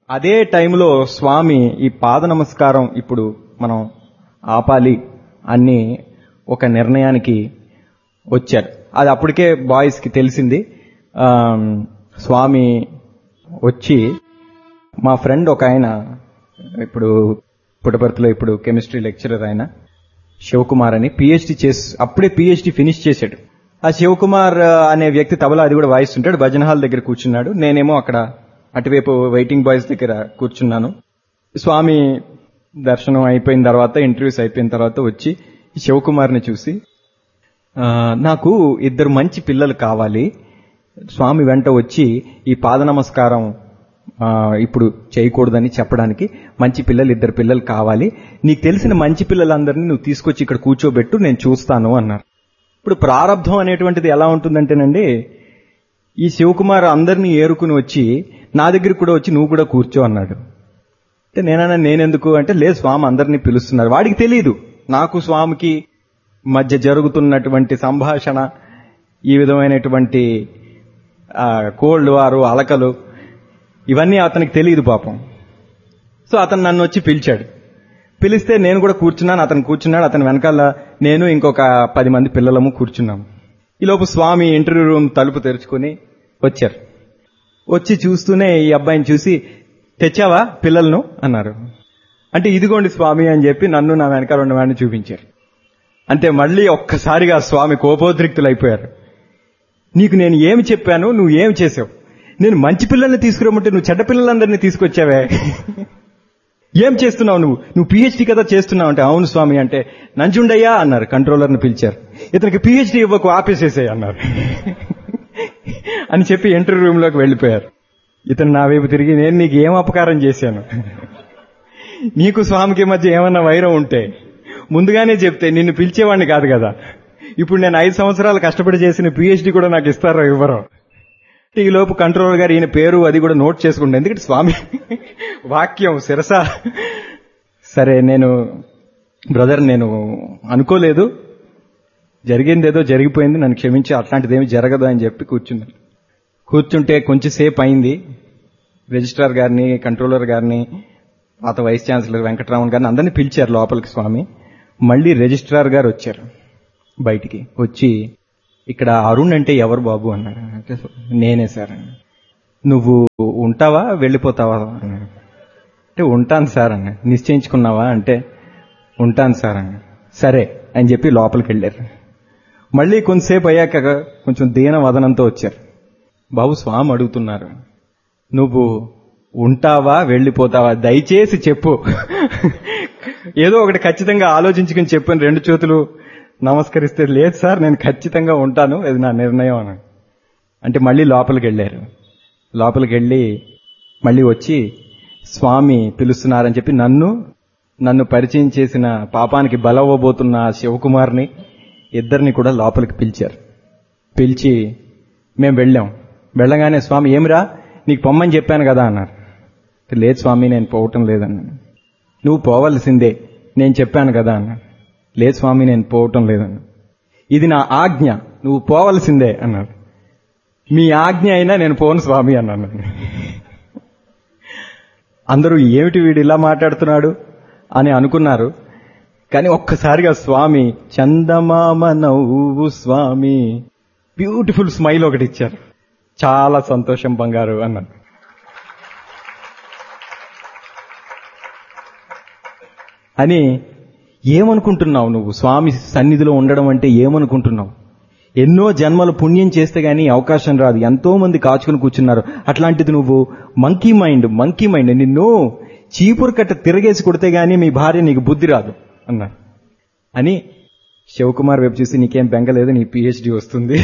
అదే టైంలో స్వామి ఈ పాద నమస్కారం ఇప్పుడు మనం ఆపాలి అని ఒక నిర్ణయానికి వచ్చారు అది అప్పటికే బాయ్స్ కి తెలిసింది ఆ, స్వామి వచ్చి మా ఫ్రెండ్ ఒక ఆయన ఇప్పుడు పుట్టపర్తిలో ఇప్పుడు కెమిస్ట్రీ లెక్చరర్ ఆయన శివకుమార్ అని పిహెచ్డి చేసి అప్పుడే పిహెచ్డి ఫినిష్ చేశాడు ఆ శివకుమార్ ఆ, అనే వ్యక్తి తబలా అది కూడా వాయిస్తుంటాడు భజన హాల్ దగ్గర కూర్చున్నాడు నేనేమో అక్కడ అటువైపు వెయిటింగ్ బాయ్స్ దగ్గర కూర్చున్నాను స్వామి దర్శనం అయిపోయిన తర్వాత ఇంటర్వ్యూస్ అయిపోయిన తర్వాత వచ్చి ఈ శివకుమార్ని చూసి ఆ, నాకు ఇద్దరు మంచి పిల్లలు కావాలి స్వామి వెంట వచ్చి ఈ పాద నమస్కారం ఆ, ఇప్పుడు చేయకూడదని చెప్పడానికి మంచి పిల్లలు ఇద్దరు పిల్లలు కావాలి నీకు తెలిసిన మంచి పిల్లలందరినీ నువ్వు తీసుకొచ్చి ఇక్కడ కూర్చోబెట్టు నేను చూస్తాను అన్నారు ఇప్పుడు ప్రారంధం అనేటువంటిది ఎలా ఉంటుందంటేనండి ఈ శివకుమార్ అందరినీ ఏరుకుని వచ్చి నా దగ్గర కూడా వచ్చి నువ్వు కూడా కూర్చో అన్నాడు అంటే నేనన్నా నేనెందుకు అంటే లేదు స్వామి అందరినీ పిలుస్తున్నారు వాడికి తెలియదు నాకు స్వామికి మధ్య జరుగుతున్నటువంటి సంభాషణ ఈ విధమైనటువంటి ఆ, కోల్డ్ వారు అలకలు ఇవన్నీ అతనికి తెలియదు పాపం సో అతను నన్ను వచ్చి పిలిచాడు పిలిస్తే నేను కూడా కూర్చున్నాను అతను కూర్చున్నాడు అతని వెనకాల నేను ఇంకొక పది మంది పిల్లలము కూర్చున్నాము ఈలోపు స్వామి ఇంటర్వ్యూ రూమ్ తలుపు తెరుచుకుని వచ్చారు వచ్చి చూస్తూనే ఈ అబ్బాయిని చూసి తెచ్చావా పిల్లలను అన్నారు అంటే ఇదిగోండి స్వామి అని చెప్పి నన్ను నా వెనకాల ఉన్నవాడిని చూపించారు అంటే మళ్ళీ ఒక్కసారిగా స్వామి కోపోద్రిక్తులు అయిపోయారు నీకు నేను ఏమి చెప్పాను నువ్వు ఏమి చేసావు నేను మంచి పిల్లల్ని తీసుకురమ్మంటే నువ్వు చెడ్డ పిల్లలందరినీ తీసుకొచ్చావే ఏం చేస్తున్నావు నువ్వు నువ్వు పిహెచ్డి కదా చేస్తున్నావు అంటే అవును స్వామి అంటే నంజుండయ్యా అన్నారు కంట్రోలర్ని పిలిచారు ఇతనికి పిహెచ్డి ఇవ్వకు ఆపేసేసాయి అన్నారు అని చెప్పి ఇంటర్వ్యూ రూమ్ లోకి వెళ్ళిపోయారు ఇతను నా వైపు తిరిగి నేను నీకు ఏం అపకారం చేశాను నీకు స్వామికి మధ్య ఏమన్నా వైరం ఉంటే ముందుగానే చెప్తే నిన్ను పిలిచేవాడిని కాదు కదా ఇప్పుడు నేను ఐదు సంవత్సరాలు కష్టపడి చేసిన పిహెచ్డి కూడా నాకు ఇస్తారో ఇవ్వరో ఈ లోపు కంట్రోలర్ గారు ఈయన పేరు అది కూడా నోట్ చేసుకుంటే ఎందుకంటే స్వామి వాక్యం శిరస సరే నేను బ్రదర్ నేను అనుకోలేదు జరిగింది ఏదో జరిగిపోయింది నన్ను క్షమించి అట్లాంటిది ఏమి జరగదు అని చెప్పి కూర్చున్నాను కూర్చుంటే కొంచెంసేపు అయింది రిజిస్ట్రార్ గారిని కంట్రోలర్ గారిని పాత వైస్ ఛాన్సలర్ వెంకటరామన్ గారిని అందరినీ పిలిచారు లోపలికి స్వామి మళ్ళీ రిజిస్ట్రార్ గారు వచ్చారు బయటికి వచ్చి ఇక్కడ అరుణ్ అంటే ఎవరు బాబు అన్నారు అంటే నేనే సార్ అన్నాడు. నువ్వు ఉంటావా వెళ్ళిపోతావా అన్నాడు. అంటే ఉంటాను సార్ అన్న నిశ్చయించుకున్నావా అంటే ఉంటాను సార్ అన్న సరే అని చెప్పి లోపలికి వెళ్ళారు మళ్ళీ కొంతసేపు అయ్యాక కొంచెం దీన వదనంతో వచ్చారు బాబు స్వామి అడుగుతున్నారు నువ్వు ఉంటావా వెళ్ళిపోతావా దయచేసి చెప్పు ఏదో ఒకటి ఖచ్చితంగా ఆలోచించుకుని చెప్పని రెండు చేతులు నమస్కరిస్తే లేదు సార్ నేను ఖచ్చితంగా ఉంటాను ఇది నా నిర్ణయం అని అంటే మళ్ళీ లోపలికి వెళ్ళారు లోపలికి వెళ్ళి మళ్ళీ వచ్చి స్వామి పిలుస్తున్నారని చెప్పి నన్ను నన్ను పరిచయం చేసిన పాపానికి బలవ్వబోతున్న ఆ శివకుమార్ని ఇద్దరిని కూడా లోపలికి పిలిచారు పిలిచి మేము వెళ్ళాం వెళ్ళగానే స్వామి ఏమిరా నీకు పొమ్మని చెప్పాను కదా అన్నారు లేదు స్వామి నేను పోవటం లేదన్నాను నువ్వు పోవలసిందే నేను చెప్పాను కదా అన్నాడు లేదు స్వామి నేను పోవటం లేదన్నాడు ఇది నా ఆజ్ఞ నువ్వు పోవలసిందే అన్నాడు మీ ఆజ్ఞ అయినా నేను పోను స్వామి అన్నాను అందరూ ఏమిటి వీడు ఇలా మాట్లాడుతున్నాడు అని అనుకున్నారు కానీ ఒక్కసారిగా స్వామి చందమామ నవ్వు స్వామి బ్యూటిఫుల్ స్మైల్ ఒకటి ఇచ్చారు చాలా సంతోషం బంగారు అన్నారు అని ఏమనుకుంటున్నావు నువ్వు స్వామి సన్నిధిలో ఉండడం అంటే ఏమనుకుంటున్నావు ఎన్నో జన్మలు పుణ్యం చేస్తే గానీ అవకాశం రాదు ఎంతో మంది కాచుకుని కూర్చున్నారు అట్లాంటిది నువ్వు మంకీ మైండ్ మంకీ మైండ్ నిన్ను చీపురు కట్ట తిరగేసి కొడితే గానీ మీ భార్య నీకు బుద్ధి రాదు అన్నారు అని శివకుమార్ వైపు చూసి నీకేం బెంగలేదు నీ పిహెచ్డి వస్తుంది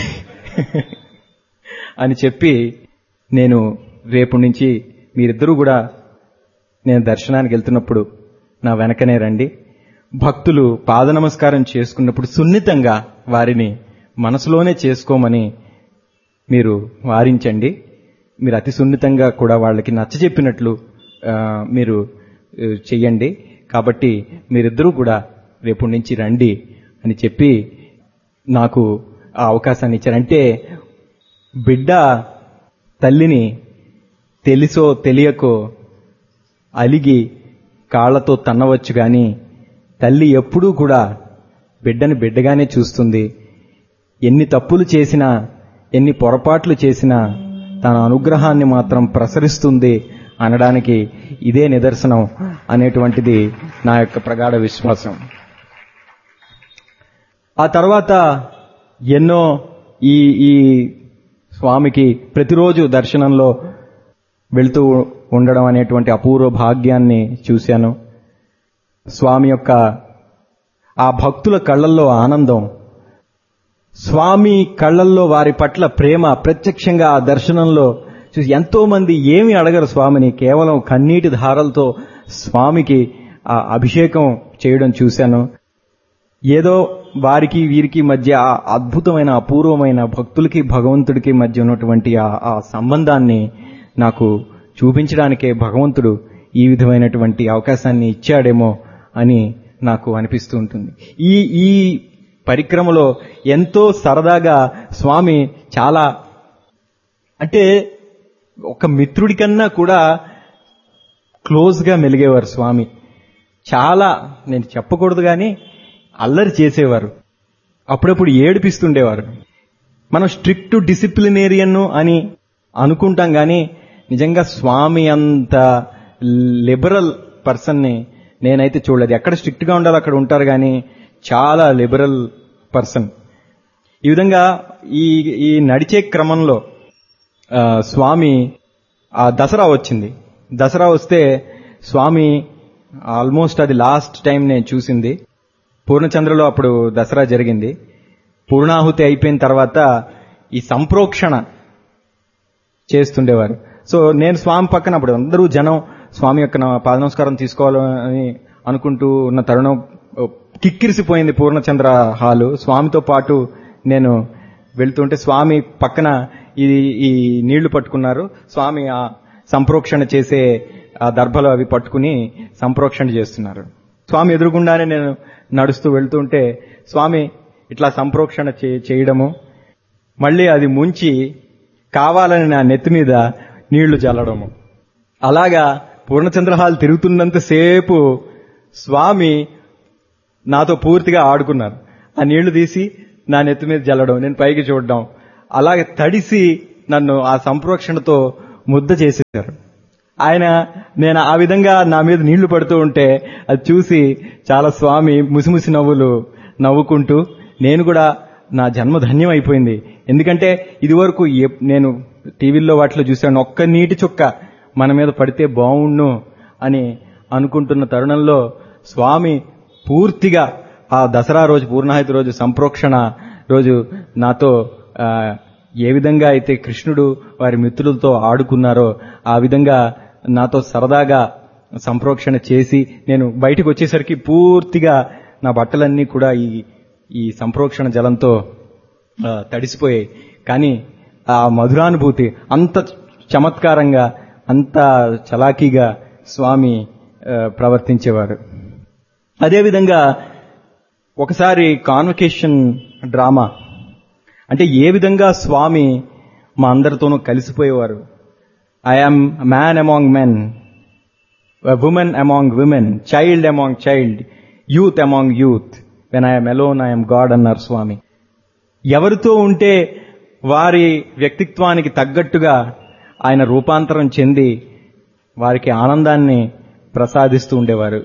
అని చెప్పి నేను రేపు నుంచి మీరిద్దరూ కూడా నేను దర్శనానికి వెళ్తున్నప్పుడు నా వెనకనే రండి భక్తులు పాద నమస్కారం చేసుకున్నప్పుడు సున్నితంగా వారిని మనసులోనే చేసుకోమని మీరు వారించండి మీరు అతి సున్నితంగా కూడా వాళ్ళకి నచ్చ చెప్పినట్లు మీరు ఆ, చెయ్యండి కాబట్టి మీరిద్దరూ కూడా రేపు నుంచి రండి అని చెప్పి నాకు ఆ అవకాశాన్ని ఇచ్చారు అంటే బిడ్డ తల్లిని తెలిసో తెలియకో అలిగి కాళ్లతో తన్నవచ్చు గాని తల్లి ఎప్పుడూ కూడా బిడ్డని బిడ్డగానే చూస్తుంది ఎన్ని తప్పులు చేసినా ఎన్ని పొరపాట్లు చేసినా తన అనుగ్రహాన్ని మాత్రం ప్రసరిస్తుంది అనడానికి ఇదే నిదర్శనం అనేటువంటిది నా యొక్క ప్రగాఢ విశ్వాసం ఆ తర్వాత ఎన్నో ఈ ఈ స్వామికి ప్రతిరోజు దర్శనంలో వెళ్తూ ఉండడం అనేటువంటి అపూర్వ భాగ్యాన్ని చూశాను స్వామి యొక్క ఆ భక్తుల కళ్ళల్లో ఆనందం స్వామి కళ్ళల్లో వారి పట్ల ప్రేమ ప్రత్యక్షంగా ఆ దర్శనంలో చూసి ఎంతో మంది ఏమి అడగరు స్వామిని కేవలం కన్నీటి ధారలతో స్వామికి ఆ అభిషేకం చేయడం చూశాను ఏదో వారికి వీరికి మధ్య ఆ అద్భుతమైన అపూర్వమైన భక్తులకి భగవంతుడికి మధ్య ఉన్నటువంటి ఆ ఆ సంబంధాన్ని నాకు చూపించడానికే భగవంతుడు ఈ విధమైనటువంటి అవకాశాన్ని ఇచ్చాడేమో అని నాకు అనిపిస్తూ ఉంటుంది ఈ ఈ పరిక్రమలో ఎంతో సరదాగా స్వామి చాలా అంటే ఒక మిత్రుడి కన్నా కూడా క్లోజ్గా మెలిగేవారు స్వామి చాలా నేను చెప్పకూడదు కానీ అల్లరి చేసేవారు అప్పుడప్పుడు ఏడిపిస్తుండేవారు మనం స్ట్రిక్ట్ డిసిప్లినేరియన్ అని అనుకుంటాం కానీ నిజంగా స్వామి అంత లిబరల్ పర్సన్ని నేనైతే చూడలేదు ఎక్కడ స్ట్రిక్ట్ గా ఉండాలో అక్కడ ఉంటారు కానీ చాలా లిబరల్ పర్సన్ ఈ విధంగా ఈ ఈ నడిచే క్రమంలో ఆ, స్వామి ఆ దసరా వచ్చింది దసరా వస్తే స్వామి ఆల్మోస్ట్ అది లాస్ట్ టైం నేను చూసింది పూర్ణచంద్రలో అప్పుడు దసరా జరిగింది పూర్ణాహుతి అయిపోయిన తర్వాత ఈ సంప్రోక్షణ చేస్తుండేవారు సో నేను స్వామి పక్కన అప్పుడు అందరూ జనం స్వామి యొక్క నా పాద నమస్కారం తీసుకోవాలని అనుకుంటూ ఉన్న తరుణం ఓ, కిక్కిరిసిపోయింది పూర్ణచంద్ర హాలు స్వామితో పాటు నేను వెళ్తుంటే స్వామి పక్కన ఈ ఈ నీళ్లు పట్టుకున్నారు స్వామి ఆ సంప్రోక్షణ చేసే ఆ దర్భలు అవి పట్టుకుని సంప్రోక్షణ చేస్తున్నారు స్వామి ఎదురుగుండానే నేను నడుస్తూ వెళ్తుంటే స్వామి ఇట్లా సంప్రోక్షణ చే- చేయడము మళ్ళీ అది ముంచి కావాలని నా నెత్తి మీద నీళ్లు చల్లడము అలాగా పూర్ణచంద్రహాల్ తిరుగుతున్నంతసేపు స్వామి నాతో పూర్తిగా ఆడుకున్నారు ఆ నీళ్లు తీసి నా నెత్తి మీద జల్లడం నేను పైకి చూడడం అలాగే తడిసి నన్ను ఆ సంప్రోక్షణతో ముద్ద చేసేశారు ఆయన నేను ఆ విధంగా నా మీద నీళ్లు పడుతూ ఉంటే అది చూసి చాలా స్వామి ముసిముసి నవ్వులు నవ్వుకుంటూ నేను కూడా నా జన్మ ధన్యం అయిపోయింది ఎందుకంటే ఇదివరకు ఎప్- నేను టీవీల్లో వాటిలో చూశాను ఒక్క నీటి చుక్క మన మీద పడితే బాగుండు అని అనుకుంటున్న తరుణంలో స్వామి పూర్తిగా ఆ దసరా రోజు పూర్ణాహితి రోజు సంప్రోక్షణ రోజు నాతో ఆ, ఏ విధంగా అయితే కృష్ణుడు వారి మిత్రులతో ఆడుకున్నారో ఆ విధంగా నాతో సరదాగా సంప్రోక్షణ చేసి నేను బయటకు వచ్చేసరికి పూర్తిగా నా బట్టలన్నీ కూడా ఈ ఈ సంప్రోక్షణ జలంతో ఆ, తడిసిపోయాయి కానీ ఆ మధురానుభూతి అంత చమత్కారంగా అంత చలాకీగా స్వామి ఆ, ప్రవర్తించేవారు అదేవిధంగా ఒకసారి కాన్వకేషన్ డ్రామా అంటే ఏ విధంగా స్వామి మా అందరితోనూ కలిసిపోయేవారు I am man among men women among women child among child youth among youth when I am alone I am God అన్నారు స్వామి ఎవరితో ఉంటే వారి వ్యక్తిత్వానికి తగ్గట్టుగా ఆయన రూపాంతరం చెంది వారికి ఆనందాన్ని ప్రసాదిస్తూ ఉండేవారు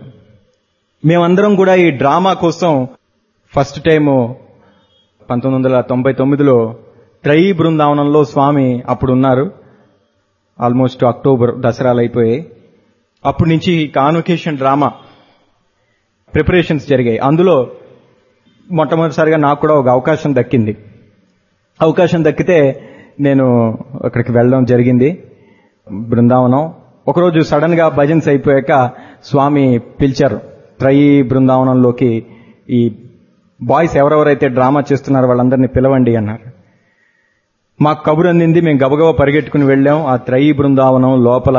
మేమందరం కూడా ఈ డ్రామా కోసం ఫస్ట్ టైము పంతొమ్మిది వందల తొంభై తొమ్మిదిలో త్రయీ బృందావనంలో స్వామి అప్పుడు ఉన్నారు ఆల్మోస్ట్ అక్టోబర్ దసరాలు అయిపోయాయి అప్పటి నుంచి కాన్వకేషన్ డ్రామా ప్రిపరేషన్స్ జరిగాయి అందులో మొట్టమొదటిసారిగా నాకు కూడా ఒక అవకాశం దక్కింది అవకాశం దక్కితే నేను అక్కడికి వెళ్ళడం జరిగింది బృందావనం ఒకరోజు సడన్ గా భజన్స్ అయిపోయాక స్వామి పిలిచారు త్రయీ బృందావనంలోకి ఈ బాయ్స్ ఎవరెవరైతే డ్రామా చేస్తున్నారో వాళ్ళందరినీ పిలవండి అన్నారు మాకు కబురు అందింది మేము గబగబా పరిగెట్టుకుని వెళ్ళాం ఆ త్రయీ బృందావనం లోపల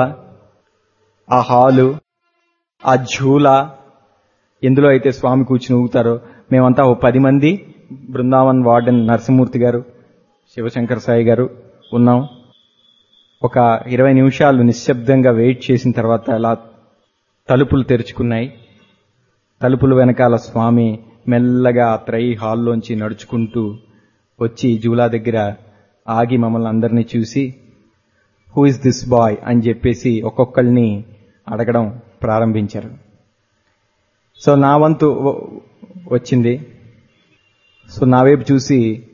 ఆ హాలు ఆ ఝూలా ఎందులో అయితే స్వామి కూర్చుని ఊగుతారో మేమంతా ఓ పది మంది బృందావన్ వార్డెన్ నరసింహమూర్తి గారు శివశంకర్ సాయి గారు ఉన్నాం ఒక ఇరవై నిమిషాలు నిశ్శబ్దంగా వెయిట్ చేసిన తర్వాత అలా తలుపులు తెరుచుకున్నాయి తలుపుల వెనకాల స్వామి మెల్లగా ఆ త్రై హాల్లోంచి నడుచుకుంటూ వచ్చి జూలా దగ్గర ఆగి మమ్మల్ని అందరినీ చూసి హూ ఇస్ దిస్ బాయ్ అని చెప్పేసి ఒక్కొక్కళ్ళని అడగడం ప్రారంభించారు సో నా వంతు వ- వచ్చింది సో నా వైపు చూసి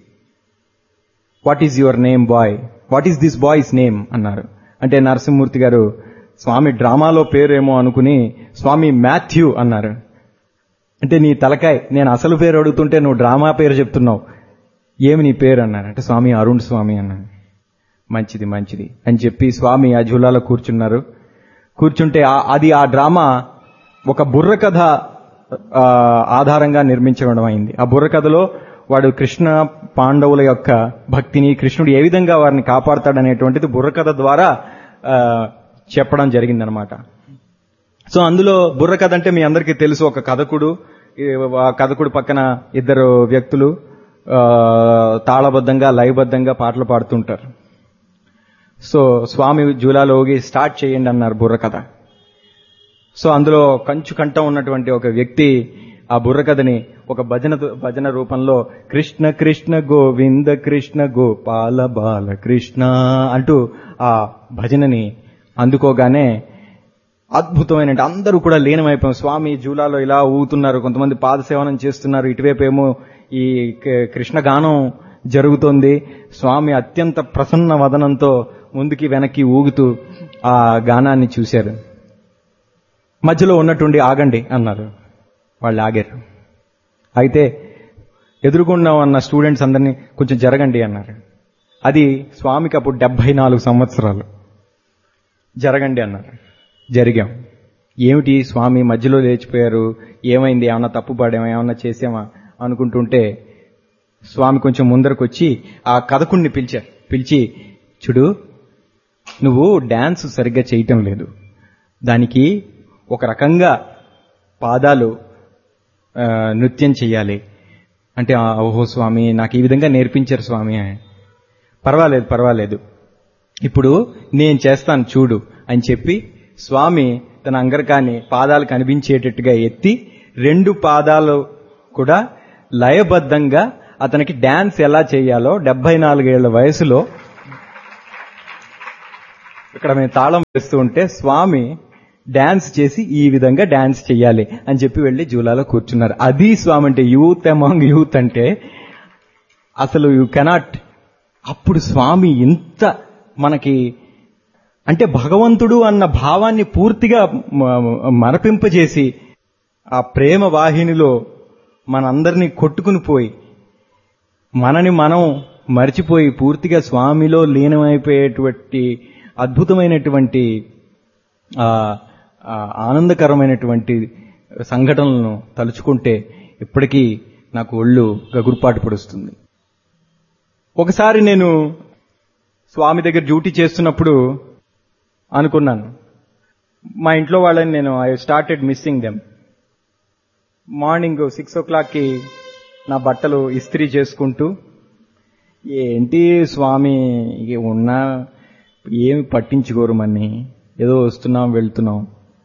what is your name boy what is this boy's name అన్నారు అంటే నరసింహమూర్తి గారు స్వామి డ్రామాలో పేరేమో అనుకుని స్వామి మాథ్యూ అన్నారు అంటే నీ తలకాయ్ నేను అసలు పేరు అడుగుతుంటే నువ్వు డ్రామా పేరు చెప్తున్నావు ఏమి నీ పేరు అన్నారు అంటే స్వామి అరుణ్ స్వామి అన్నాను మంచిది మంచిది అని చెప్పి స్వామి ఆ జూలాలో కూర్చున్నారు కూర్చుంటే ఆ- అది ఆ డ్రామా ఒక బుర్ర కథ ఆ, ఆధారంగా నిర్మించడం అయింది ఆ బుర్ర కథలో వాడు కృష్ణ పాండవుల యొక్క భక్తిని కృష్ణుడు ఏ విధంగా వారిని కాపాడతాడనేటువంటిది బుర్ర కథ ద్వారా ఆ, చెప్పడం జరిగిందనమాట సో అందులో బుర్ర కథ అంటే మీ అందరికీ తెలుసు ఒక కథకుడు ఈ ఆ కథకుడు పక్కన ఇద్దరు వ్యక్తులు ఆ, తాళబద్ధంగా లయబద్ధంగా పాటలు పాడుతుంటారు సో స్వామి జూలాలోగి స్టార్ట్ చేయండి అన్నారు బుర్ర కథ సో అందులో కంచు కంఠం ఉన్నటువంటి ఒక వ్యక్తి ఆ బుర్ర కథని ఒక భజన భజన రూపంలో కృష్ణ కృష్ణ గోవింద కృష్ణ గోపాల బాల కృష్ణ అంటూ ఆ భజనని అందుకోగానే అద్భుతమైన అందరూ కూడా లీనమైపోయాం స్వామి జూలాలో ఇలా ఊగుతున్నారు కొంతమంది పాదసేవనం చేస్తున్నారు ఇటువైపు ఏమో ఈ క- కృష్ణ గానం జరుగుతోంది స్వామి అత్యంత ప్రసన్న వదనంతో ముందుకి వెనక్కి ఊగుతూ ఆ గానాన్ని చూశారు మధ్యలో ఉన్నట్టుండి ఆగండి అన్నారు వాళ్ళు ఆగారు అయితే ఎదురుగుండా ఉన్న స్టూడెంట్స్ అందరినీ కొంచెం జరగండి అన్నారు అది స్వామికి అప్పుడు డెబ్బై నాలుగు సంవత్సరాలు జరగండి అన్నారు జరిగాం ఏమిటి స్వామి మధ్యలో లేచిపోయారు ఏమైంది ఏమన్నా తప్పు పాడామా ఏమన్నా చేసామా అనుకుంటుంటే స్వామి కొంచెం ముందరకు వచ్చి ఆ కథకుణ్ణి పిలిచారు పిలిచి చూడు నువ్వు డాన్స్ సరిగ్గా చేయటం లేదు దానికి ఒక రకంగా పాదాలు ఆ, నృత్యం చెయ్యాలి అంటే "ఆ, ఓహో స్వామి నాకు ఈ విధంగా నేర్పించారు స్వామి పర్వాలేదు పర్వాలేదు ఇప్పుడు నేను చేస్తాను చూడు అని చెప్పి స్వామి తన అంగరకాన్ని పాదాలు కనిపించేటట్టుగా ఎత్తి రెండు పాదాలు కూడా లయబద్ధంగా అతనికి డాన్స్ ఎలా చేయాలో డెబ్బై నాలుగేళ్ల వయసులో ఇక్కడ మేము తాళం వేస్తూ ఉంటే స్వామి డాన్స్ చేసి ఈ విధంగా డాన్స్ చెయ్యాలి అని చెప్పి వెళ్లి జూలాలో కూర్చున్నారు అది స్వామి అంటే యూత్ అమాంగ్ యూత్ అంటే అసలు యూ కెనాట్ అప్పుడు స్వామి ఇంత మనకి అంటే భగవంతుడు అన్న భావాన్ని పూర్తిగా మ- మ- మరపింపజేసి ఆ ప్రేమ వాహినిలో మనందరినీ కొట్టుకుని పోయి మనని మనం మర్చిపోయి పూర్తిగా స్వామిలో లీనమైపోయేటువంటి అద్భుతమైనటువంటి ఆ, ఆ, ఆనందకరమైనటువంటి సంఘటనలను తలుచుకుంటే ఇప్పటికీ నాకు ఒళ్ళు గగురుపాటు పడుస్తుంది ఒకసారి నేను స్వామి దగ్గర డ్యూటీ చేస్తున్నప్పుడు అనుకున్నాను మా ఇంట్లో వాళ్ళని నేను I started missing them morning six ఓ క్లాక్కి నా బట్టలు ఇస్త్రీ చేసుకుంటూ ఏంటి స్వామి ఇక ఉన్నా ఏమి పట్టించుకోరు మన్ని ఏదో వస్తున్నాం వెళ్తున్నాం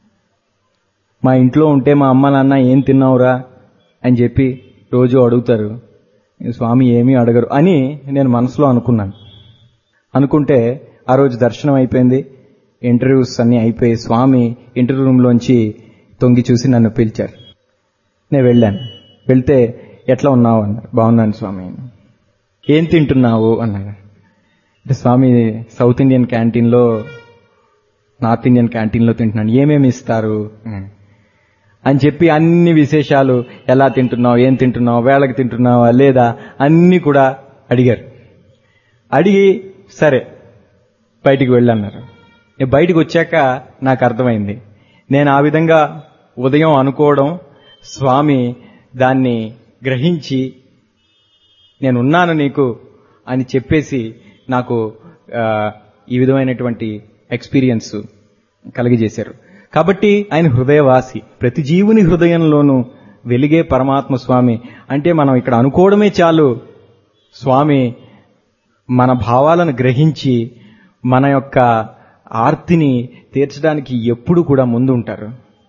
మా ఇంట్లో ఉంటే మా అమ్మ నాన్న ఏం తిన్నావురా అని చెప్పి రోజు అడుగుతారు స్వామి ఏమీ అడగరు అని నేను మనసులో అనుకున్నాను అనుకుంటే ఆ రోజు దర్శనం అయిపోయింది ఇంటర్వ్యూస్ అన్ని అయిపోయి స్వామి ఇంటర్వ్యూ రూమ్లోంచి తొంగి చూసి నన్ను పిలిచారు నేను వెళ్ళాను వెళ్తే ఎట్లా ఉన్నావు అన్నారు బాగున్నాను స్వామి ఏం తింటున్నావు అన్నారు అంటే స్వామి సౌత్ ఇండియన్ క్యాంటీన్లో నార్త్ ఇండియన్ క్యాంటీన్లో తింటున్నాను ఏమేమి ఇస్తారు అన్నారు. అని చెప్పి అన్ని విశేషాలు ఎలా తింటున్నావు ఏం తింటున్నావు వేళకి తింటున్నావా లేదా అన్ని కూడా అడిగారు అడిగి సరే బయటికి వెళ్ళన్నారు నేను బయటికి వచ్చాక నాకు అర్థమైంది నేను ఆ విధంగా ఉదయం అనుకోవడం స్వామి దాన్ని గ్రహించి నేనున్నాను నీకు అని చెప్పేసి నాకు ఆ, ఈ విధమైనటువంటి ఎక్స్పీరియన్స్ కలిగజేశారు కాబట్టి ఆయన హృదయవాసి ప్రతి జీవుని హృదయంలోనూ వెలిగే పరమాత్మ స్వామి అంటే మనం ఇక్కడ అనుకోవడమే చాలు స్వామి మన భావాలను గ్రహించి మన యొక్క ఆర్తిని తీర్చడానికి ఎప్పుడు కూడా ముందు ఉంటారు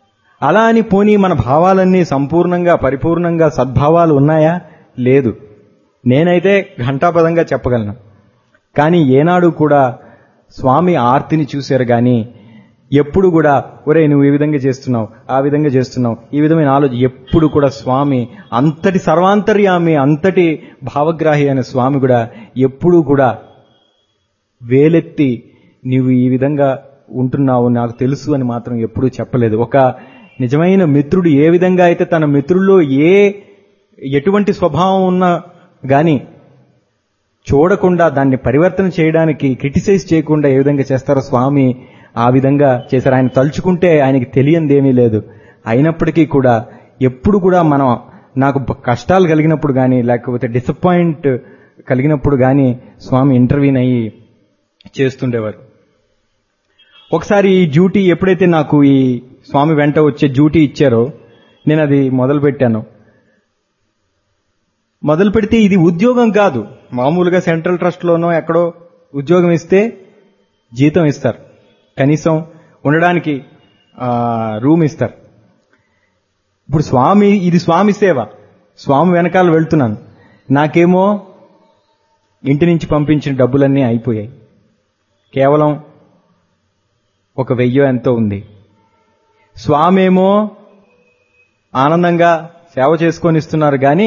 అలా అని పోనీ మన భావాలన్నీ సంపూర్ణంగా పరిపూర్ణంగా సద్భావాలు ఉన్నాయా లేదు నేనైతే ఘంటాపదంగా చెప్పగలను కానీ ఏనాడు కూడా స్వామి ఆర్తిని చూశారు కానీ ఎప్పుడు కూడా ఒరే నువ్వు ఈ విధంగా చేస్తున్నావు ఆ విధంగా చేస్తున్నావు ఈ విధమైన ఆలోచన ఎప్పుడు కూడా స్వామి అంతటి సర్వాంతర్యామి అంతటి భావగ్రాహి అనే స్వామి కూడా ఎప్పుడూ కూడా వేలెత్తి నీవు ఈ విధంగా ఉంటున్నావు నాకు తెలుసు అని మాత్రం ఎప్పుడూ చెప్పలేదు ఒక నిజమైన మిత్రుడు ఏ విధంగా అయితే తన మిత్రుల్లో ఏ ఎటువంటి స్వభావం ఉన్నా గాని చూడకుండా దాన్ని పరివర్తన చేయడానికి క్రిటిసైజ్ చేయకుండా ఏ విధంగా చేస్తారో స్వామి ఆ విధంగా చేశారు ఆయన తలుచుకుంటే ఆయనకి తెలియంది ఏమీ లేదు అయినప్పటికీ కూడా ఎప్పుడు కూడా మనం నాకు బ- కష్టాలు కలిగినప్పుడు కానీ లేకపోతే డిసప్పాయింట్ కలిగినప్పుడు కానీ స్వామి ఇంటర్వ్యూన్ అయ్యి చేస్తుండేవారు ఒకసారి ఈ డ్యూటీ ఎప్పుడైతే నాకు ఈ స్వామి వెంట వచ్చే డ్యూటీ ఇచ్చారో నేను అది మొదలు పెట్టాను మొదలు పెడితే ఇది ఉద్యోగం కాదు మామూలుగా సెంట్రల్ ట్రస్ట్లోనో ఎక్కడో ఉద్యోగం ఇస్తే జీతం ఇస్తారు కనీసం ఉండడానికి ఆ, రూమ్ ఇస్తారు ఇప్పుడు స్వామి ఇది స్వామి సేవ స్వామి వెనకాల వెళ్తున్నాను నాకేమో ఇంటి నుంచి పంపించిన డబ్బులన్నీ అయిపోయాయి కేవలం ఒక వెయ్యో ఎంతో ఉంది స్వామేమో ఆనందంగా సేవ చేసుకొని ఇస్తున్నారు కానీ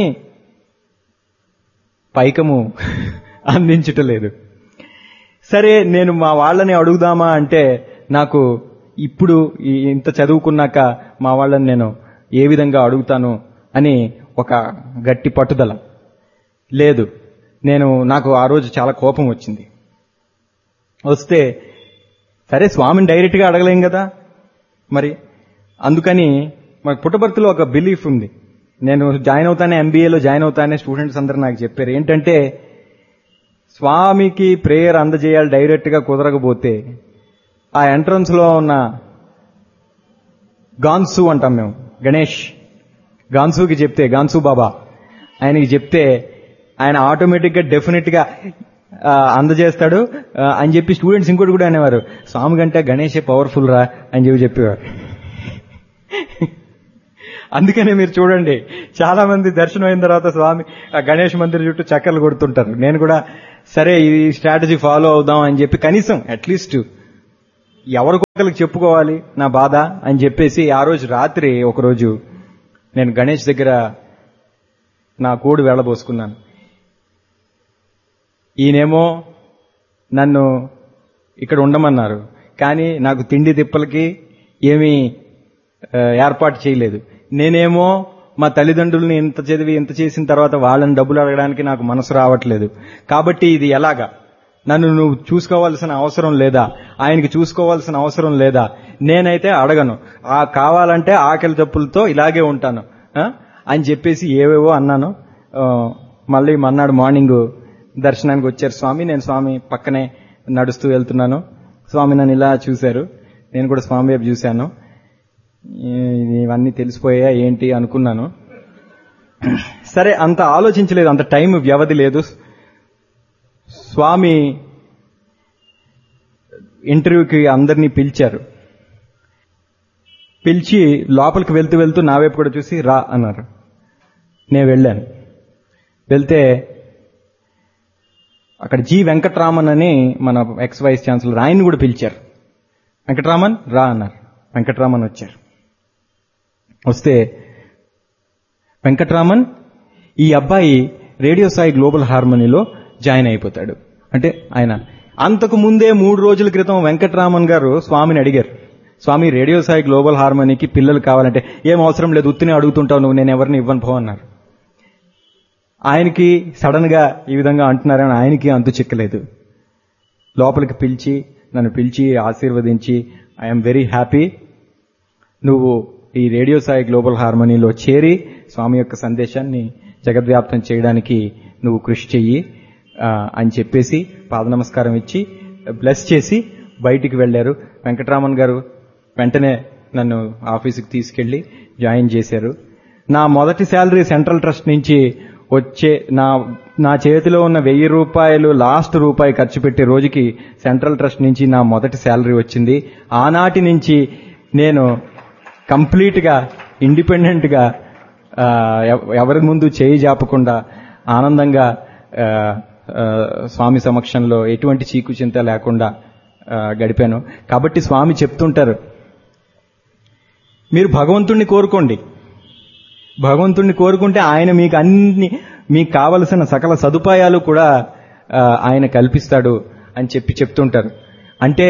పైకము అందించటలేదు సరే నేను మా వాళ్ళని అడుగుదామా అంటే నాకు ఇప్పుడు ఈ ఇంత చదువుకున్నాక మా వాళ్ళని నేను ఏ విధంగా అడుగుతాను అని ఒక గట్టి పట్టుదల లేదు నేను నాకు ఆ రోజు చాలా కోపం వచ్చింది వస్తే సరే స్వామిని డైరెక్ట్గా అడగలేం కదా మరి అందుకని మాకు పుట్టబర్తిలో ఒక బిలీఫ్ ఉంది నేను జాయిన్ అవుతానే ఎంబీఏలో జాయిన్ అవుతానే స్టూడెంట్స్ అందరూ నాకు చెప్పారు ఏంటంటే స్వామికి ప్రేయర్ అందజేయాలి డైరెక్ట్గా కుదరకపోతే ఆ ఎంట్రన్స్ లో ఉన్న గాన్సు అంటాం మేము గణేష్ గాన్సుకి చెప్తే గాన్సు బాబా ఆయనకి చెప్తే ఆయన ఆటోమేటిక్ గా డెఫినెట్ గా ఆ, అందజేస్తాడు ఆ, అని చెప్పి స్టూడెంట్స్ ఇంకోటి కూడా అనేవారు స్వామి కంటే గణేషే పవర్ఫుల్ రా అని చెప్పి చెప్పేవారు అందుకనే మీరు చూడండి చాలా మంది దర్శనం అయిన తర్వాత స్వామి ఆ గణేష్ మందిర్ చుట్టూ చక్కర్లు కొడుతుంటారు నేను కూడా సరే ఈ స్ట్రాటజీ ఫాలో అవుదాం అని చెప్పి కనీసం అట్లీస్ట్ ఎవరికొకరికి చెప్పుకోవాలి నా బాధ అని చెప్పేసి ఆ రోజు రాత్రి ఒకరోజు నేను గణేష్ దగ్గర నా కోడి వెళ్ళబోసుకున్నాను ఈయనేమో నన్ను ఇక్కడ ఉండమన్నారు కానీ నాకు తిండి తిప్పలకి ఏమీ ఆ, ఏర్పాటు చేయలేదు నేనేమో మా తల్లిదండ్రుల్ని ఇంత చదివి ఇంత చేసిన తర్వాత వాళ్ళని డబ్బులు అడగడానికి నాకు మనసు రావట్లేదు కాబట్టి ఇది ఎలాగా నన్ను నువ్వు చూసుకోవాల్సిన అవసరం లేదా ఆయనకి చూసుకోవాల్సిన అవసరం లేదా నేనైతే అడగను ఆ కావాలంటే ఆకలి తప్పులతో ఇలాగే ఉంటాను ఆ? అని చెప్పేసి ఏవేవో అన్నాను ఆ, మళ్ళీ మన్నాడు మార్నింగ్ దర్శనానికి వచ్చారు స్వామి నేను స్వామి పక్కనే నడుస్తూ వెళ్తున్నాను స్వామి నన్ను ఇలా చూశారు నేను కూడా స్వామి వైపు చూశాను ఈ- ఇవన్నీ తెలిసిపోయా ఏంటి అనుకున్నాను సరే అంత ఆలోచించలేదు అంత టైం వ్యవధి లేదు స్వామి ఇంటర్వ్యూకి అందరినీ పిలిచారు పిలిచి లోపలికి వెళ్తూ వెళ్తూ నా వైపు కూడా చూసి రా అన్నారు నేను వెళ్ళాను వెళ్తే అక్కడ జి వెంకట్రామన్ అని మన ఎక్స్ వైస్ ఛాన్సలర్ ఆయన్ని కూడా పిలిచారు వెంకట్రామన్ రా అన్నారు వెంకట్రామన్ వచ్చారు వస్తే వెంకట్రామన్ ఈ అబ్బాయి రేడియో సాయి గ్లోబల్ హార్మనీలో జాయిన్ అయిపోతాడు అంటే ఆయన అంతకు ముందే మూడు రోజుల క్రితం వెంకట్రామన్ గారు స్వామిని అడిగారు స్వామి రేడియో సాయి గ్లోబల్ హార్మనీకి పిల్లలు కావాలంటే ఏం అవసరం లేదు ఉత్తినే అడుగుతుంటావు నువ్వు నేను ఎవరిని ఇవ్వను పో అన్నారు ఆయనకి సడన్ గా ఈ విధంగా అంటున్నారని ఆయనకి అంతు చిక్కలేదు లోపలికి పిలిచి నన్ను పిలిచి ఆశీర్వదించి ఐఎమ్ వెరీ హ్యాపీ నువ్వు ఈ రేడియో సాయి గ్లోబల్ హార్మనీలో చేరి స్వామి యొక్క సందేశాన్ని జగద్వ్యాప్తం చేయడానికి నువ్వు కృషి చెయ్యి ఆ, అని చెప్పేసి పాద నమస్కారం ఇచ్చి బ్లెస్ చేసి బయటికి వెళ్లారు వెంకటరామన్ గారు వెంటనే నన్ను ఆఫీసుకి తీసుకెళ్లి జాయిన్ చేశారు నా మొదటి శాలరీ సెంట్రల్ ట్రస్ట్ నుంచి వచ్చే నా నా చేతిలో ఉన్న వెయ్యి రూపాయలు లాస్ట్ రూపాయి ఖర్చు పెట్టే రోజుకి సెంట్రల్ ట్రస్ట్ నుంచి నా మొదటి శాలరీ వచ్చింది ఆనాటి నుంచి నేను కంప్లీట్ గా ఇండిపెండెంట్ గా ఆ, ఎవ- ఎవరి ముందు చేయి జాపకుండా ఆనందంగా ఆ, ఆ, స్వామి సమక్షంలో ఎటువంటి చీకు చింత లేకుండా ఆ, గడిపాను కాబట్టి స్వామి చెప్తుంటారు మీరు భగవంతుణ్ణి కోరుకోండి భగవంతుణ్ణి కోరుకుంటే ఆయన మీకు అన్ని మీకు కావలసిన సకల సదుపాయాలు కూడా ఆ, ఆయన కల్పిస్తాడు అని చెప్పి చెప్తుంటారు అంటే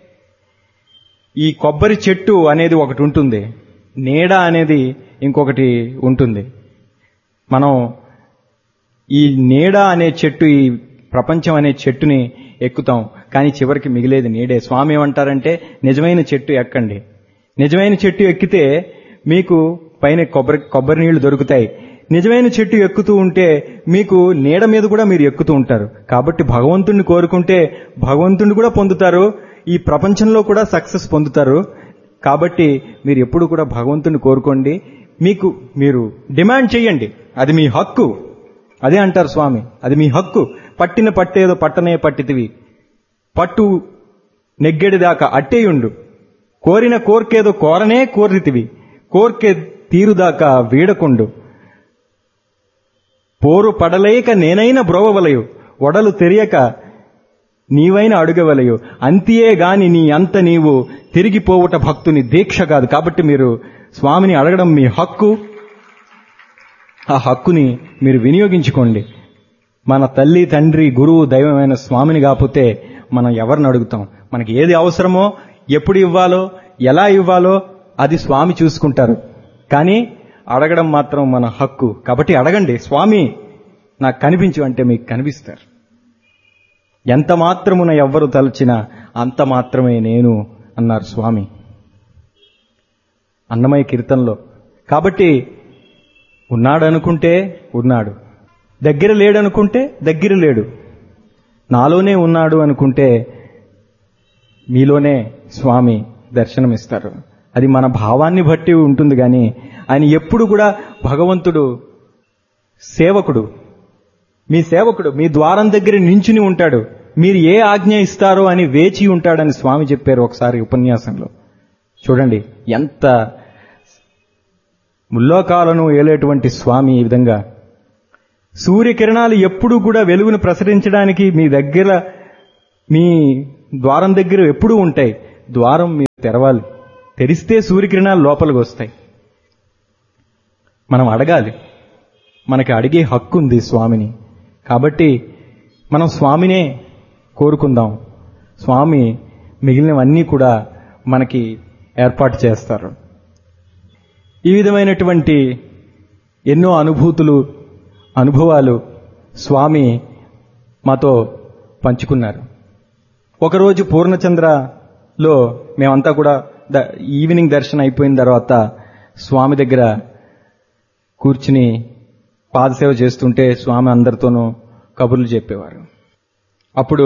ఈ కొబ్బరి చెట్టు అనేది ఒకటి ఉంటుంది నీడ అనేది ఇంకొకటి ఉంటుంది మనం ఈ నీడ అనే చెట్టు ఈ ప్రపంచం అనే చెట్టుని ఎక్కుతాం కానీ చివరికి మిగిలేది నీడే స్వామి ఏమంటారంటే నిజమైన చెట్టు ఎక్కండి నిజమైన చెట్టు ఎక్కితే మీకు పైన కొబ్బరి కొబ్బరి నీళ్లు దొరుకుతాయి నిజమైన చెట్టు ఎక్కుతూ ఉంటే మీకు నీడ మీద కూడా మీరు ఎక్కుతూ ఉంటారు కాబట్టి భగవంతుణ్ణి కోరుకుంటే భగవంతుణ్ణి కూడా పొందుతారు ఈ ప్రపంచంలో కూడా సక్సెస్ పొందుతారు కాబట్టి మీరు ఎప్పుడు కూడా భగవంతుని కోరుకోండి మీకు మీరు డిమాండ్ చేయండి అది మీ హక్కు అదే అంటారు స్వామి అది మీ హక్కు పట్టిన పట్టేదో పట్టనే పట్టితివి పట్టు నెగ్గెడిదాకా అట్టేయుండు కోరిన కోర్కేదో కోరనే కోరితివి కోర్కె తీరుదాకా వీడకుండు పోరు పడలేక నేనైన బ్రోవవలయు ఒడలు తెరియక నీవైన అడుగవలయు అంతియే గాని నీ అంత నీవు తిరిగిపోవుట భక్తుని దీక్ష కాదు కాబట్టి మీరు స్వామిని అడగడం మీ హక్కు ఆ హక్కుని మీరు వినియోగించుకోండి మన తల్లి తండ్రి గురువు దైవమైన స్వామిని కాకపోతే మనం ఎవరిని అడుగుతాం మనకి ఏది అవసరమో ఎప్పుడు ఇవ్వాలో ఎలా ఇవ్వాలో అది స్వామి చూసుకుంటారు కానీ అడగడం మాత్రం మన హక్కు కాబట్టి అడగండి స్వామి నాకు కనిపించు అంటే మీకు కనిపిస్తారు ఎంత మాత్రమున ఎవ్వరు తలచినా అంత మాత్రమే నేను అన్నారు స్వామి అన్నమయ్య కీర్తనలో కాబట్టి ఉన్నాడు అనుకుంటే ఉన్నాడు దగ్గర లేడనుకుంటే దగ్గర లేడు నాలోనే ఉన్నాడు అనుకుంటే మీలోనే స్వామి దర్శనమిస్తారు అది మన భావాన్ని బట్టి ఉంటుంది కానీ ఆయన ఎప్పుడు కూడా భగవంతుడు సేవకుడు మీ సేవకుడు మీ ద్వారం దగ్గర నించుని ఉంటాడు మీరు ఏ ఆజ్ఞ ఇస్తారో అని వేచి ఉంటాడని స్వామి చెప్పారు ఒకసారి ఉపన్యాసంలో చూడండి ఎంత ముల్లోకాలను ఏలేటువంటి స్వామి ఈ విధంగా సూర్యకిరణాలు ఎప్పుడూ కూడా వెలుగును ప్రసరించడానికి మీ దగ్గర మీ ద్వారం దగ్గర ఎప్పుడూ ఉంటాయి ద్వారం మీరు తెరవాలి తెరిస్తే సూర్యకిరణాలు లోపలికి వస్తాయి మనం అడగాలి మనకి అడిగే హక్కు ఉంది స్వామిని కాబట్టి మనం స్వామినే కోరుకుందాం స్వామి మిగిలినవన్నీ కూడా మనకి ఏర్పాటు చేస్తారు ఈ విధమైనటువంటి ఎన్నో అనుభూతులు అనుభవాలు స్వామి మాతో పంచుకున్నారు ఒకరోజు పూర్ణచంద్రలో మేమంతా కూడా ద ఈవినింగ్ దర్శనం అయిపోయిన తర్వాత స్వామి దగ్గర కూర్చుని పాదసేవ చేస్తుంటే స్వామి అందరితోనూ కబుర్లు చెప్పేవారు అప్పుడు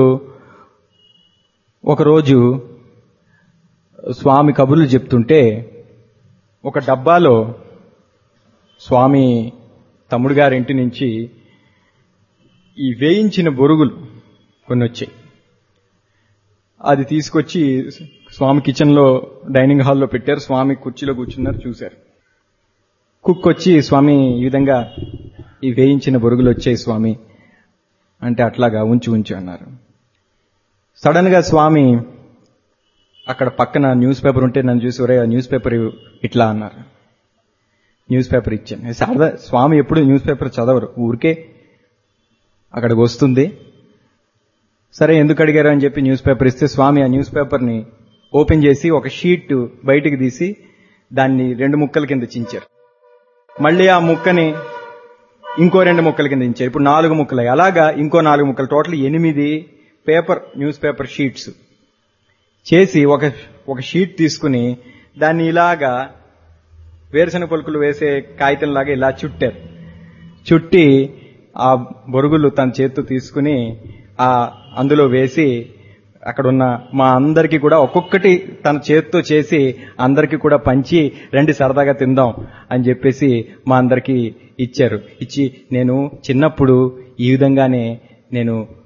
ఒకరోజు స్వామి కబుర్లు చెప్తుంటే ఒక డబ్బాలో స్వామి తమ్ముడు గారి ఇంటి నుంచి ఈ వేయించిన బొరుగులు కొన్ని వచ్చాయి అది తీసుకొచ్చి స్వామి కిచెన్లో డైనింగ్ హాల్లో పెట్టారు స్వామి కుర్చీలో కూర్చున్నారు చూశారు కుక్ వచ్చి స్వామి ఈ విధంగా ఈ వేయించిన బొరుగులు వచ్చాయి స్వామి అంటే అట్లాగా ఉంచు ఉంచు అన్నారు సడన్ గా స్వామి అక్కడ పక్కన న్యూస్ పేపర్ ఉంటే నన్ను చూసి ఒరే ఆ న్యూస్ పేపర్ ఇవ్వు" ఇట్లా అన్నారు న్యూస్ పేపర్ ఇచ్చాను శారదా స్వామి ఎప్పుడు న్యూస్ పేపర్ చదవరు ఊరికే అక్కడికి వస్తుంది సరే ఎందుకు అడిగారు అని చెప్పి న్యూస్ పేపర్ ఇస్తే స్వామి ఆ న్యూస్ పేపర్ని ఓపెన్ చేసి ఒక షీట్ బయటికి తీసి దాన్ని రెండు ముక్కల కింద చించారు మళ్ళీ ఆ ముక్కని ఇంకో రెండు ముక్కల కింద దించారు ఇప్పుడు నాలుగు ముక్కలు అలాగా ఇంకో నాలుగు ముక్కలు టోటల్ ఎనిమిది పేపర్ న్యూస్ పేపర్ షీట్స్ చేసి ఒక ఒక షీట్ తీసుకుని దాన్ని ఇలాగా వేరుశనగ పలుకులు వేసే కాగితంలాగా ఇలా చుట్టారు చుట్టి ఆ బొరుగులు తన చేత్తో తీసుకుని ఆ అందులో వేసి అక్కడ ఉన్న మా అందరికీ కూడా ఒక్కొక్కటి తన చేత్తో చేసి అందరికీ కూడా పంచి రండి సరదాగా తిందాం అని చెప్పేసి మా అందరికీ ఇచ్చారు ఇచ్చి నేను చిన్నప్పుడు ఈ విధంగానే నేను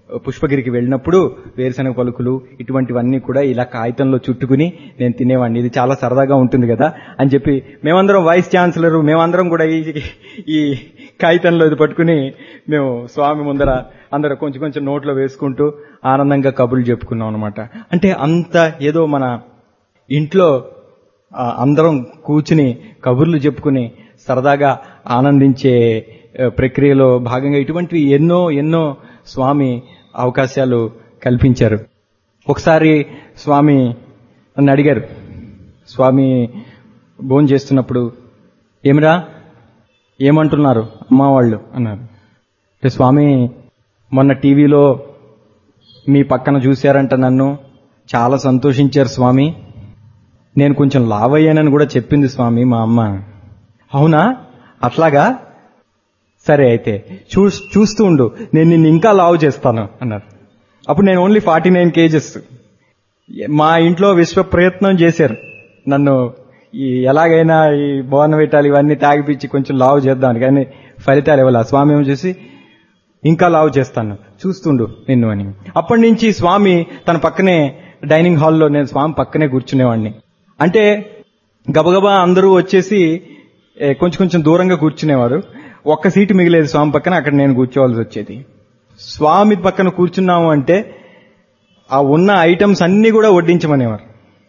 పుష్పగిరికి వెళ్ళినప్పుడు వేరుశనగ పలుకులు ఇటువంటివన్నీ కూడా ఇలా కాగితంలో చుట్టుకుని నేను తినేవాడిని ఇది చాలా సరదాగా ఉంటుంది కదా అని చెప్పి మేమందరం వైస్ ఛాన్సలర్ మేమందరం కూడా ఈ ఈ కాగితంలో ఇది పట్టుకుని మేము స్వామి ముందర అందరూ కొంచెం కొంచెం నోట్లో వేసుకుంటూ ఆనందంగా కబుర్లు చెప్పుకున్నాం అనమాట అంటే అంత ఏదో మన ఇంట్లో ఆ, అందరం కూర్చుని కబుర్లు చెప్పుకుని సరదాగా ఆనందించే ఆ, ప్రక్రియలో భాగంగా ఇటువంటివి ఎన్నో ఎన్నో స్వామి అవకాశాలు కల్పించారు ఒకసారి స్వామి నన్ను అడిగారు స్వామి భోజనం చేస్తున్నప్పుడు ఏమిరా ఏమంటున్నారు అమ్మ వాళ్ళు అన్నారు అంటే స్వామి మొన్న టీవీలో మీ పక్కన చూశారంట నన్ను చాలా సంతోషించారు స్వామి నేను కొంచెం లావ్ అయ్యానని కూడా చెప్పింది స్వామి మా అమ్మ అవునా అట్లాగా సరే అయితే చూ చూస్తూ ఉండు నేను నిన్ను ఇంకా లావ్ చేస్తాను అన్నారు అప్పుడు నేను ఓన్లీ ఫార్టీ నైన్ కేజెస్ మా ఇంట్లో విశ్వ ప్రయత్నం చేశారు నన్ను ఈ ఎలాగైనా ఈ బోర్నవిటాలు ఇవన్నీ తాగిపిచ్చి కొంచెం లావు చేద్దామని కానీ ఫలితాలు ఇవ్వాలి స్వామి ఏమో చేసి ఇంకా లావు చేస్తాను చూస్తుండు నిన్ను అని అప్పటి నుంచి స్వామి తన పక్కనే డైనింగ్ హాల్లో నేను స్వామి పక్కనే కూర్చునేవాడిని అంటే గబగబా అందరూ వచ్చేసి ఏ, కొంచెం కొంచెం దూరంగా కూర్చునేవారు ఒక్క సీటు మిగిలేదు స్వామి పక్కన అక్కడ నేను కూర్చోవాల్సి వచ్చేది స్వామి పక్కన కూర్చున్నాము అంటే ఆ ఉన్న ఐటమ్స్ అన్ని కూడా వడ్డించమనేవారు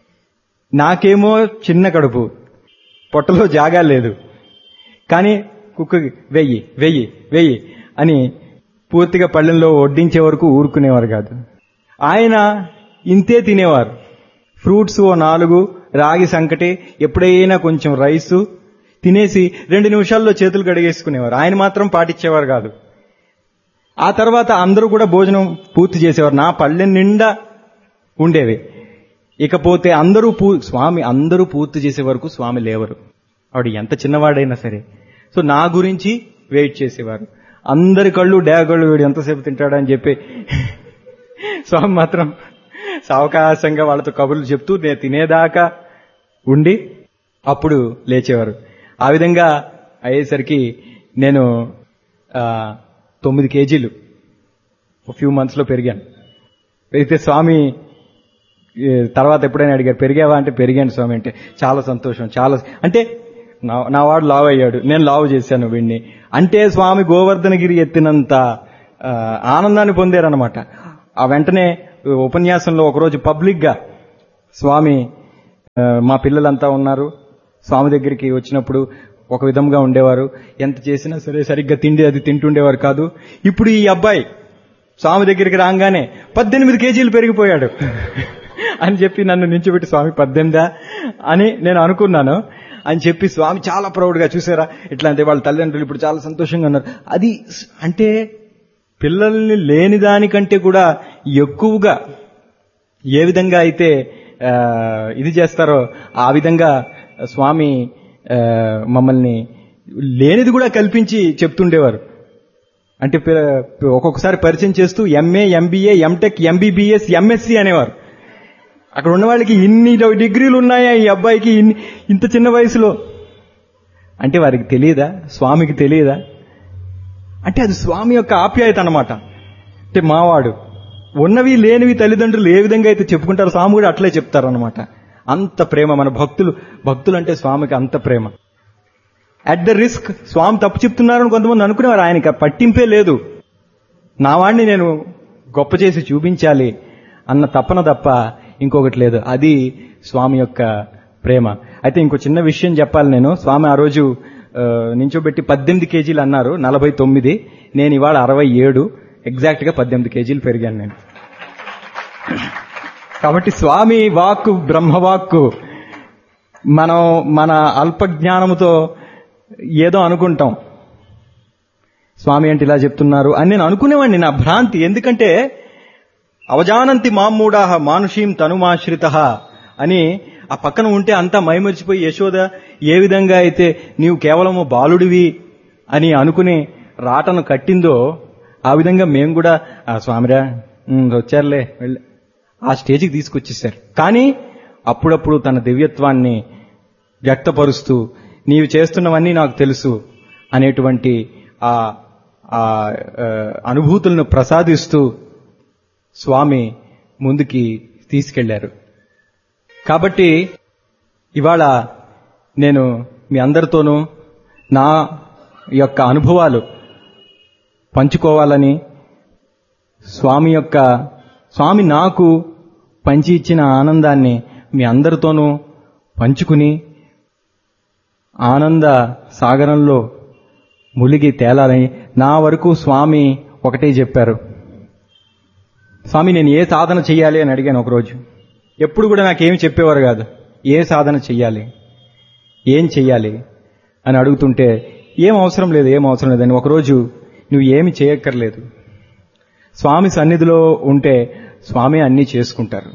నాకేమో చిన్న కడుపు పొట్టలో జాగా లేదు కానీ కుక్కకి వెయ్యి వెయ్యి వెయ్యి అని పూర్తిగా పళ్ళెంలో వడ్డించే వరకు ఊరుకునేవారు కాదు ఆయన ఇంతే తినేవారు ఫ్రూట్స్ ఓ నాలుగు రాగి సంకటి ఎప్పుడైనా కొంచెం రైసు తినేసి రెండు నిమిషాల్లో చేతులు కడిగేసుకునేవారు ఆయన మాత్రం పాటించేవారు కాదు ఆ తర్వాత అందరూ కూడా భోజనం పూర్తి చేసేవారు నా పళ్ళెం నిండా ఉండేవి ఇకపోతే అందరూ పూ స్వామి అందరూ పూర్తి చేసే వరకు స్వామి లేవరు ఆవిడ ఎంత చిన్నవాడైనా సరే సో నా గురించి వెయిట్ చేసేవారు అందరి కళ్ళు డేగళ్ళు వీడు ఎంతసేపు తింటాడని చెప్పి స్వామి మాత్రం సావకాశంగా వాళ్ళతో కబుర్లు చెప్తూ నేను తినేదాకా ఉండి అప్పుడు లేచేవారు ఆ విధంగా అయ్యేసరికి నేను ఆ, తొమ్మిది కేజీలు ఫ్యూ మంత్స్లో పెరిగాను పెరిగితే స్వామి ఏ, తర్వాత ఎప్పుడైనా అడిగారు పెరిగావా అంటే పెరిగాను స్వామి అంటే చాలా సంతోషం చాలా అంటే నా నా వాడు లావు అయ్యాడు నేను లావు చేశాను వీడిని అంటే స్వామి గోవర్ధనగిరి ఎత్తినంత ఆ, ఆనందాన్ని పొందారనమాట ఆ వెంటనే ఉపన్యాసంలో ఒకరోజు పబ్లిక్ గా స్వామి ఆ, మా పిల్లలంతా ఉన్నారు స్వామి దగ్గరికి వచ్చినప్పుడు ఒక విధంగా ఉండేవారు ఎంత చేసినా సరే సరిగ్గా తిండి అది తింటుండేవారు కాదు ఇప్పుడు ఈ అబ్బాయి స్వామి దగ్గరికి రాగానే పద్దెనిమిది కేజీలు పెరిగిపోయాడు అని చెప్పి నన్ను నించోబెట్టి స్వామి పద్దెనిమిదా అని నేను అనుకున్నాను అని చెప్పి స్వామి చాలా ప్రౌడ్గా చూసారా ఇట్లా అంటే వాళ్ళ తల్లిదండ్రులు ఇప్పుడు చాలా సంతోషంగా ఉన్నారు అది స్- అంటే పిల్లల్ని లేని దానికంటే కూడా ఎక్కువగా ఏ విధంగా అయితే ఆ, ఇది చేస్తారో ఆ విధంగా స్వామి ఆ, మమ్మల్ని లేనిది కూడా కల్పించి చెప్తుండేవారు అంటే పి- ఒక్కొక్కసారి పరిచయం చేస్తూ MA MBA MTech MBBS MSc అనేవారు అక్కడ ఉన్న వాళ్ళకి ఇన్ని డిగ్రీలు ఉన్నాయా ఈ అబ్బాయికి ఇన్ని ఇంత చిన్న వయసులో అంటే వారికి తెలియదా స్వామికి తెలియదా అంటే అది స్వామి యొక్క ఆప్యాయత అన్నమాట అంటే మావాడు ఉన్నవి లేనివి తల్లిదండ్రులు ఏ విధంగా అయితే చెప్పుకుంటారో స్వామి కూడా అట్లే చెప్తారన్నమాట అంత ప్రేమ మన భక్తులు భక్తులు అంటే స్వామికి అంత ప్రేమ అట్ ద రిస్క్ స్వామి తప్పు చెప్తున్నారని కొంతమంది అనుకునేవారు ఆయనకి ఆ పట్టింపే లేదు నా వాడిని నేను గొప్ప చేసి చూపించాలి అన్న తప్పన తప్ప ఇంకొకటి లేదు అది స్వామి యొక్క ప్రేమ అయితే ఇంకో చిన్న విషయం చెప్పాలి నేను స్వామి ఆ రోజు ఆ, నించోబెట్టి పద్దెనిమిది కేజీలు అన్నారు నలభై తొమ్మిది నేను ఇవాళ అరవై ఏడు ఎగ్జాక్ట్ గా పద్దెనిమిది కేజీలు పెరిగాను నేను కాబట్టి స్వామి వాక్కు బ్రహ్మవాక్కు మనం మన అల్ప జ్ఞానముతో ఏదో అనుకుంటాం స్వామి అంటే ఇలా చెప్తున్నారు అని నేను అనుకునేవాడిని నా భ్రాంతి ఎందుకంటే అవజానంతి మామూడాహ మానుషీం తనుమాశ్రిత అని ఆ పక్కన ఉంటే అంతా మైమరిచిపోయి యశోద ఏ విధంగా అయితే నీవు కేవలము బాలుడివి అని అనుకుని రాటను కట్టిందో ఆ విధంగా మేము కూడా ఆ స్వామిరా ఉమ్, వచ్చారులే వెళ్ళి ఆ స్టేజ్కి తీసుకొచ్చేసారు కానీ అప్పుడప్పుడు తన దివ్యత్వాన్ని వ్యక్తపరుస్తూ నీవు చేస్తున్నవన్నీ నాకు తెలుసు అనేటువంటి ఆ ఆ, ఆ, అనుభూతులను ప్రసాదిస్తూ స్వామి ముందుకి తీసుకెళ్లారు కాబట్టి ఇవాళ నేను మీ అందరితోనూ నా యొక్క అనుభవాలు పంచుకోవాలని స్వామి యొక్క స్వామి నాకు పంచి ఇచ్చిన ఆనందాన్ని మీ అందరితోనూ పంచుకుని ఆనంద సాగరంలో ములిగి తేలాలని నా వరకు స్వామి ఒకటే చెప్పారు స్వామి నేను ఏ సాధన చెయ్యాలి అని అడిగాను ఒకరోజు ఎప్పుడు కూడా నాకేమి చెప్పేవారు కాదు ఏ సాధన చెయ్యాలి ఏం చెయ్యాలి అని అడుగుతుంటే ఏం అవసరం లేదు ఏం అవసరం లేదని ఒకరోజు నువ్వు ఏమి చేయక్కర్లేదు స్వామి సన్నిధిలో ఉంటే స్వామి అన్నీ చేసుకుంటారు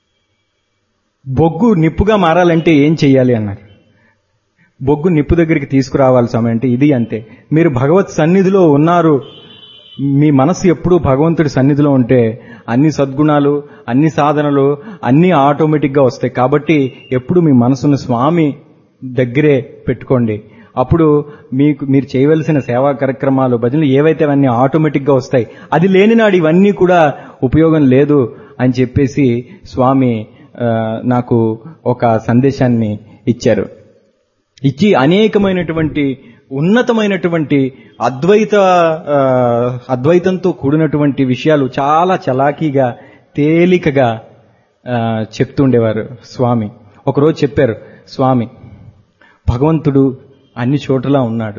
బొగ్గు నిప్పుగా మారాలంటే ఏం చెయ్యాలి అన్నారు బొగ్గు నిప్పు దగ్గరికి తీసుకురావాలి స్వామి అంటే ఇది అంతే మీరు భగవత్ సన్నిధిలో ఉన్నారు మీ మనసు ఎప్పుడూ భగవంతుడి సన్నిధిలో ఉంటే అన్ని సద్గుణాలు అన్ని సాధనలు అన్ని ఆటోమేటిక్గా వస్తాయి కాబట్టి ఎప్పుడు మీ మనసును స్వామి దగ్గరే పెట్టుకోండి అప్పుడు మీకు మీరు చేయవలసిన సేవా కార్యక్రమాలు భజనలు ఏవైతే అవన్నీ ఆటోమేటిక్గా వస్తాయి అది లేని నాడు ఇవన్నీ కూడా ఉపయోగం లేదు అని చెప్పేసి స్వామి ఆ, నాకు ఒక సందేశాన్ని ఇచ్చారు ఇచ్చి అనేకమైనటువంటి ఉన్నతమైనటువంటి అద్వైత ఆ, అద్వైతంతో కూడినటువంటి విషయాలు చాలా చలాకీగా తేలికగా ఆ, చెప్తుండేవారు స్వామి ఒకరోజు చెప్పారు స్వామి భగవంతుడు అన్ని చోట్ల ఉన్నాడు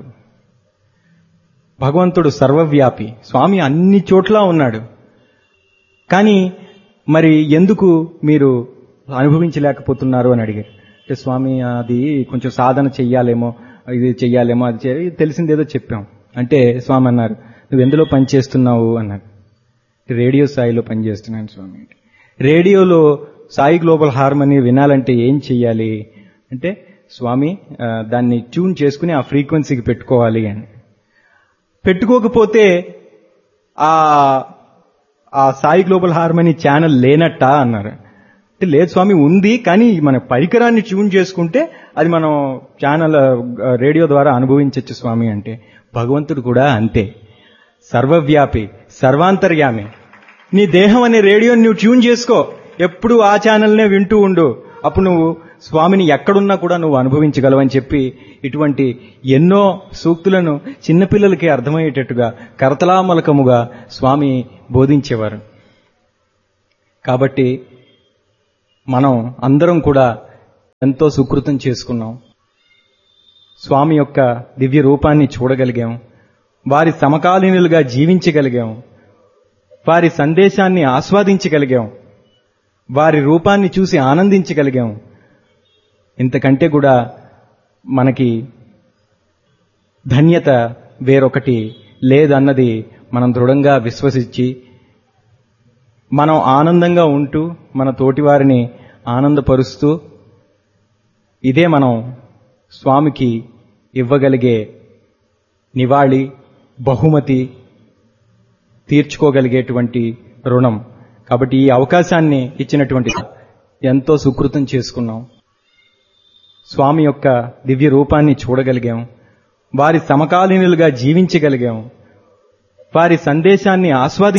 భగవంతుడు సర్వవ్యాపి స్వామి అన్ని చోట్ల ఉన్నాడు కానీ మరి ఎందుకు మీరు అనుభవించలేకపోతున్నారు అని అడిగారు అంటే స్వామి అది కొంచెం సాధన చెయ్యాలేమో ఇది చెయ్యాలేమో అది చేయాలి తెలిసిందేదో చెప్పాం అంటే స్వామి అన్నారు నువ్వు ఎందులో పని చేస్తున్నావు అన్నారు రేడియో స్థాయిలో పనిచేస్తున్నాను స్వామి రేడియోలో సాయి గ్లోబల్ హార్మనీ వినాలంటే ఏం చెయ్యాలి అంటే స్వామి ఆ, దాన్ని ట్యూన్ చేసుకుని ఆ ఫ్రీక్వెన్సీకి పెట్టుకోవాలి అని పెట్టుకోకపోతే ఆ ఆ సాయి గ్లోబల్ హార్మనీ ఛానల్ లేనట్టా అన్నారు అంటే లేదు స్వామి ఉంది కానీ మన పరికరాన్ని ట్యూన్ చేసుకుంటే అది మనం ఛానల్ ఆ, రేడియో ద్వారా అనుభవించవచ్చు స్వామి అంటే భగవంతుడు కూడా అంతే సర్వవ్యాపి సర్వాంతర్యామి నీ దేహం అనే రేడియోని నువ్వు ట్యూన్ చేసుకో ఎప్పుడు ఆ ఛానల్నే వింటూ ఉండు అప్పుడు నువ్వు స్వామిని ఎక్కడున్నా కూడా నువ్వు అనుభవించగలవని చెప్పి ఇటువంటి ఎన్నో సూక్తులను చిన్నపిల్లలకి అర్థమయ్యేటట్టుగా కరతలామలకముగా స్వామి బోధించేవారు కాబట్టి మనం అందరం కూడా ఎంతో సుకృతం చేసుకున్నాం స్వామి యొక్క దివ్య రూపాన్ని చూడగలిగాం వారి సమకాలీనులుగా జీవించగలిగాం వారి సందేశాన్ని ఆస్వాదించగలిగాం వారి రూపాన్ని చూసి ఆనందించగలిగాం ఇంతకంటే కూడా మనకి ధన్యత వేరొకటి లేదన్నది మనం దృఢంగా విశ్వసించి మనం ఆనందంగా ఉంటూ మన తోటివారిని ఆనందపరుస్తూ ఇదే మనం స్వామికి ఇవ్వగలిగే నివాళి బహుమతి తీర్చుకోగలిగేటువంటి రుణం కాబట్టి ఈ అవకాశాన్ని ఇచ్చినటువంటి ఎంతో సుకృతం చేసుకున్నాం స్వామి యొక్క దివ్య రూపాన్ని చూడగలిగాం వారి సమకాలీనులుగా జీవించగలిగాం వారి సందేశాన్ని ఆస్వాది